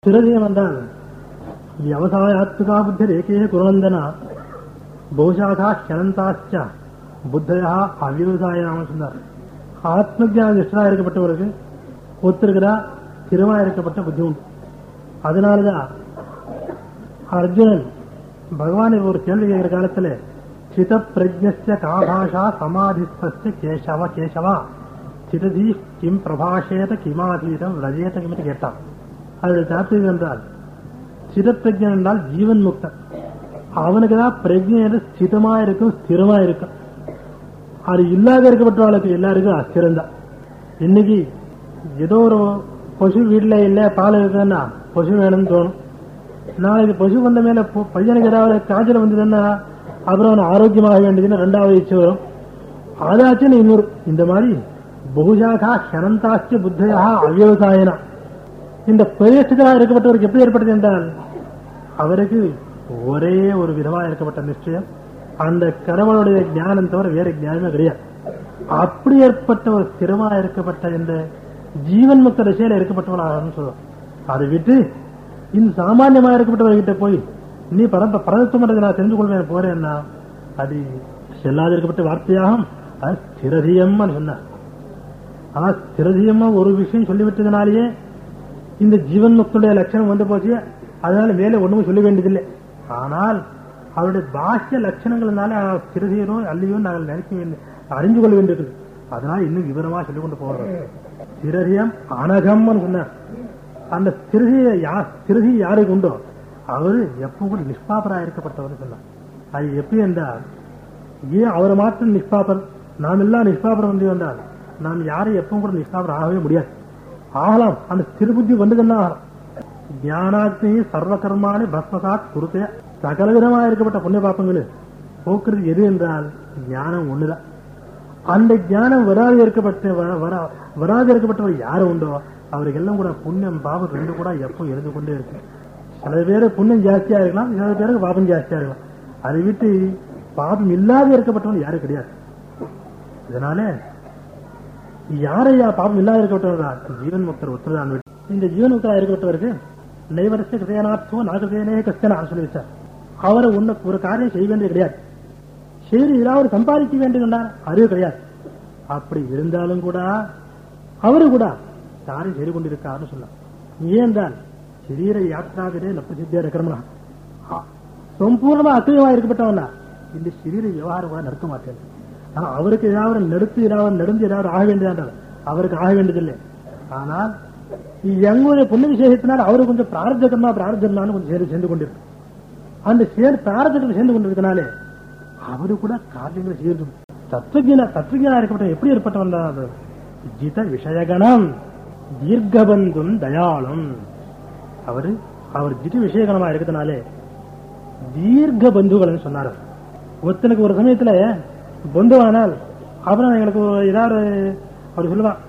ஸ்திரதயம் என்றால் விவசாயாத்மிகா புத்தி ரேகே குருநந்தன பௌஷாகா ஹனந்தாச்ச புத்தயா அவ்யவசாய நாம சொன்னார் ஆத்மஜான நிஷ்டா இருக்கப்பட்டவருக்கு ஒத்திருக்கிறா ஸ்திரமா இருக்கப்பட்ட புத்தி உண்டு அதனாலதான் அர்ஜுனன் பகவான் ஒரு கேள்வி கேட்கிற காலத்துல சித பிரஜ்ஞஸ்ய காபாஷா சமாதிஸ்தஸ்ய கேசவ கேசவா சிததி கிம் பிரபாஷேத கிமாதீதம் ரஜேத கிமத்து கேட்டான் அதோட தாத்விகம் என்றால் சிதப்பிரஜன் என்றால் ஜீவன் முக்தன் அவனுக்கு தான் பிரஜை ஸ்திதமா இருக்கும் ஸ்திரமா இருக்கும் அது இல்லாத இருக்கப்பட்டவர்களுக்கு எல்லாருக்கும் அஸ்திரம்தான் இன்னைக்கு ஏதோ ஒரு பசு வீட்டுல இல்ல பால் இருக்குன்னா பசு வேணும்னு தோணும் நாளைக்கு பசு வந்த மேல பொ- பையனுக்கு ஏதாவது காய்ச்சல் வந்ததுன்னா அப்புறம் அவன் ஆரோக்கியமாக வேண்டியதுன்னு ரெண்டாவது இச்சு வரும் அதாச்சுன்னு இன்னொரு இந்த மாதிரி பகுஜாகா ஹனந்தாஸ்ய புத்தையா அவ்யவசாயனா இந்த பிரேஷ்டா இருக்கப்பட்டவருக்கு எப்படி ஏற்பட்டது என்றால் அவருக்கு ஒரே ஒரு விதமா இருக்கப்பட்ட நிச்சயம் அந்த கடவுளுடைய ஞானம் தவிர வேற ஞானமே கிடையாது அப்படி ஏற்பட்ட ஒரு ஸ்திரமா இருக்கப்பட்ட இந்த ஜீவன் முக்த திசையில இருக்கப்பட்டவனாக சொல்லுவோம் அதை விட்டு இந்த சாமானியமா இருக்கப்பட்டவர்கிட்ட போய் நீ பரம பரதத்துவம் நான் தெரிந்து கொள்வேன் போறேன்னா அது செல்லாது இருக்கப்பட்ட வார்த்தையாகும் அது ஸ்திரதியம்னு சொன்னார் ஆனா ஸ்திரதியமா ஒரு விஷயம் சொல்லிவிட்டதுனாலேயே இந்த ஜீவன் முக்துடைய லட்சணம் வந்து போச்சு அதனால மேலே ஒண்ணுமே சொல்ல வேண்டியதில்லை ஆனால் அவருடைய பாஷ்ய லட்சணங்கள்னால சிறுதியனோ அல்லையோ நாங்கள் நினைக்க வேண்டிய அறிந்து கொள்ள வேண்டியது அதனால இன்னும் விவரமா சொல்லிக் கொண்டு போறோம் சிரதியம் அனகம்னு சொன்னார் அந்த சிறுதியை யா சிறுதி யாருக்கு உண்டோ அவரு எப்போ கூட நிஷ்பாபரா இருக்கப்பட்டவர் சொன்னார் அது எப்படி என்றால் ஏன் அவரை மாத்திரம் நிஷ்பாபர் நாம் எல்லாம் நிஷ்பாபரம் வந்து வந்தால் நாம் யாரும் எப்பவும் கூட நிஷ்பாபரம் ஆகவே முடியாது ஆகலாம் அந்த திருபுத்தி வந்ததுன்னா ஆகலாம் ஞானாக்னி சர்வ கர்மானி பஸ்மசாத் குருத்தே சகலவிதமா இருக்கப்பட்ட புண்ணிய பாப்பங்கள் போக்குறது எது என்றால் ஞானம் ஒண்ணுதான் அந்த ஞானம் வராது இருக்கப்பட்ட வ- வரா- வராது இருக்கப்பட்டவர் யாரு உண்டோ அவருக்கு எல்லாம் கூட புண்ணியம் பாவம் ரெண்டு கூட எப்போ எழுந்து கொண்டே இருக்கு சில பேரு புண்ணியம் ஜாஸ்தியா இருக்கலாம் சில பேருக்கு பாபம் ஜாஸ்தியா இருக்கலாம் அதை விட்டு பாபம் இல்லாத இருக்கப்பட்டவன் யாரும் கிடையாது இதனால யாரையா பாபம் இல்லாத இருக்கப்பட்டவர் ஜீவன் முக்தர் ஒத்துதான் இந்த ஜீவன் முக்தரா இருக்கப்பட்டவருக்கு நைவரச கிருதயனார்த்தம் நாகதேனே கஷ்டனா சொல்லி வச்சார் அவரை உன்ன ஒரு காரியம் செய்ய வேண்டியது கிடையாது சரி ஏதாவது சம்பாதிக்க வேண்டும் அறிவு கிடையாது அப்படி இருந்தாலும் கூட அவரு கூட காரியம் செய்து கொண்டிருக்காருன்னு சொன்னார் ஏன்தான் சரீர யாத்திராவிலே நப்பிசித்தியா இருக்கிறோம்னா சம்பூர்ணமா அக்கிரியமா இருக்கப்பட்டவனா இந்த சரீர விவகாரம் கூட நடக்க மாட்டேன் ஆனா அவருக்கு ஏதாவது நடுத்து ஏதாவது நடந்து ஏதாவது ஆக வேண்டியதான்றார் அவருக்கு ஆக வேண்டியதில்லை ஆனால் எங்களுடைய புண்ணிய விசேஷத்தினால் அவரு கொஞ்சம் பிரார்த்தகமா பிரார்த்தனான்னு கொஞ்சம் சேர்ந்து சேர்ந்து கொண்டிருக்கு அந்த சேர் பிரார்த்தத்தில் சேர்ந்து கொண்டிருக்கனாலே அவரு கூட காரியங்களை செய்து தத்துவஜன தத்துவஜனா இருக்கப்பட்ட எப்படி ஏற்பட்டவன் தான் அது ஜித விஷயகணம் தீர்க்கபந்தும் தயாளும் அவரு அவர் ஜித விஷயகணமா இருக்கிறதுனாலே தீர்க்க பந்துகள்னு சொன்னார் ஒருத்தனுக்கு ஒரு சமயத்துல பந்துவானால் அப்புறம் எங்களுக்கு ஏதாவது அவர் சொல்லுவான்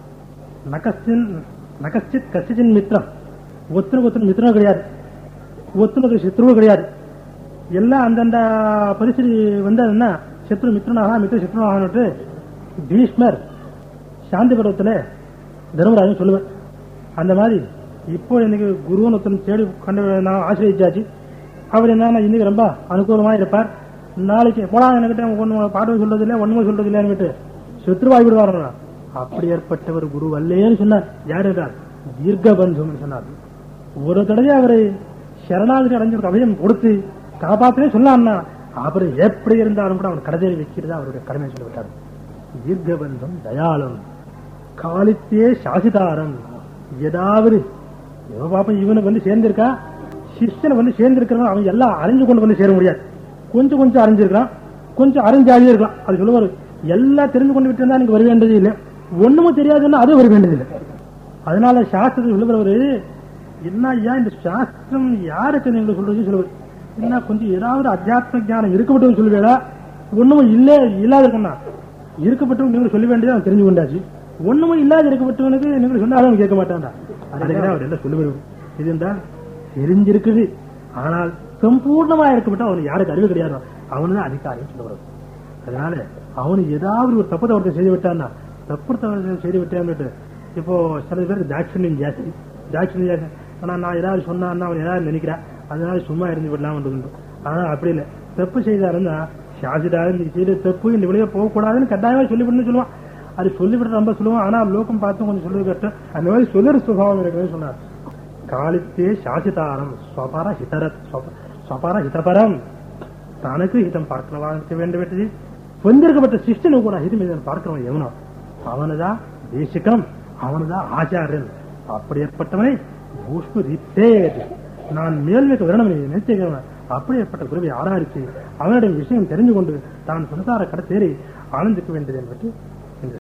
நகஸ்டின் நகஸ்டித் கசிச்சின் மித்திரம் ஒருத்தனுக்கு ஒருத்தன் மித்திரம் கிடையாது ஒருத்தனுக்கு சத்ருவும் கிடையாது எல்லாம் அந்தந்த பரிசு வந்ததுன்னா சத்ரு மித்ரனாக மித்ர சத்ருனாகனுட்டு பீஷ்மர் சாந்தி பருவத்துல தர்மராஜன் சொல்லுவேன் அந்த மாதிரி இப்போ எனக்கு குருவன் ஒருத்தன் தேடி கண்டு நான் ஆசிரியச்சாச்சு அவர் என்னன்னா இன்னைக்கு ரொம்ப அனுகூலமா இருப்பார் நாளைக்கு போடா என்கிட்ட ஒண்ணு பாடம் சொல்றது இல்ல ஒண்ணுமே சொல்றது இல்லைன்னு சத்ருவாய் விடுவார் அப்படி ஏற்பட்டவர் குரு அல்லேன்னு சொன்னார் யார் என்றார் தீர்க்க பந்துன்னு சொன்னார் ஒரு தடவை அவரை சரணாகதி அடைஞ்சவருக்கு அபயம் கொடுத்து காப்பாத்தவே சொன்னான்னா அப்புறம் எப்படி இருந்தாலும் கூட அவன் கடைசியில் வைக்கிறது அவருடைய கடமை சொல்லிவிட்டார் தீர்க்கபந்தம் தயாளம் காலித்தே சாசிதாரம் ஏதாவது ஏதோ பாப்போம் இவனுக்கு வந்து சேர்ந்திருக்கா சிஷ்யனை வந்து சேர்ந்திருக்கிறவன் அவன் எல்லாம் அறிஞ்சு கொண்டு வந்து சேர முடியாது கொஞ்சம் கொஞ்சம் அறிஞ்சிருக்கான் கொஞ்சம் அறிஞ்சாவே இருக்கலாம் அது சொல்லுவாரு எல்லாம் தெரிந்து கொண்டு விட்டு இருந்தா எனக்கு வர வேண்டியது இல்லை ஒண்ணுமே தெரியாதுன்னா அது வர வேண்டியது இல்லை அதனால சாஸ்திரத்தில் சொல்லுகிறவரு என்ன ஐயா இந்த சாஸ்திரம் யாருக்கு நீங்க சொல்றது சொல்லுவது என்ன கொஞ்சம் ஏதாவது அத்தியாத்ம ஞானம் இருக்கப்பட்டவங்க சொல்லுவேடா ஒண்ணுமே இல்ல இல்லாத இருக்கா இருக்கப்பட்டவங்க நீங்க சொல்ல வேண்டியது அவன் தெரிஞ்சு கொண்டாச்சு ஒண்ணுமே இல்லாத இருக்கப்பட்டவனுக்கு நீங்க சொன்னாலும் அவன் கேட்க மாட்டான்டா அதுக்கு அவர் எல்லாம் சொல்லுவது இது என்றால் தெரிஞ்சிருக்குது ஆனால் சம்பூர்ணமா இருக்கப்பட்ட அவனுக்கு யாருக்கு அறிவு கிடையாது அவனு தான் அதிகாரின்னு சொல்லுவார் அதனால அவனு ஏதாவது ஒரு தப்பு தவறத்தை செய்து விட்டான்னா தப்பு தவறு செய்து விட்டான்னு இப்போ சில பேருக்கு தாட்சண்யம் ஜாஸ்தி தாட்சண்யம் ஜாஸ்தி ஆனா நான் ஏதாவது சொன்னான்னா அவன் ஏதாவது நினைக்கிறான் அதனால சும்மா இருந்து விடலாம் உண்டு ஆனா அப்படி இல்லை தப்பு செய்தாருன்னா ஷாசிதாரு நீ செய்த தப்பு இந்த வெளியே போகக்கூடாதுன்னு கட்டாயமா சொல்லிவிடுன்னு சொல்லுவான் அது சொல்லிவிட ரொம்ப சொல்லுவான் ஆனா லோகம் பார்த்து கொஞ்சம் சொல்லுவது கஷ்டம் அந்த மாதிரி சொல்லுற சுபாவம் இருக்குன்னு சொன்னார் காலித்தே சாசிதாரம் ஸ்வபர ஹிதர ஸ்வப- ஸ்வபர ஹிதபரம் தனக்கு ஹிதம் பார்க்கிறவாக வேண்டும் வெற்றி வந்திருக்கப்பட்ட சிஷ்டனு கூட ஹிதம் இதன் பார்க்கிறவன் எவனோ அவனதான் தேசிகம் அவனதான் ஆச்சாரியன் அப்படி ஏற்பட்டவனை பூஷ்பு ரித்தே நான் மேல்மைக்கு வரணும் நினைச்சுக்கிறவன் அப்படியேற்பட்ட குருவை ஆராய்ச்சி அவனுடைய விஷயம் தெரிந்து கொண்டு தான் சம்சார கடத்தேறி ஆனந்திக்க வேண்டியது என்பது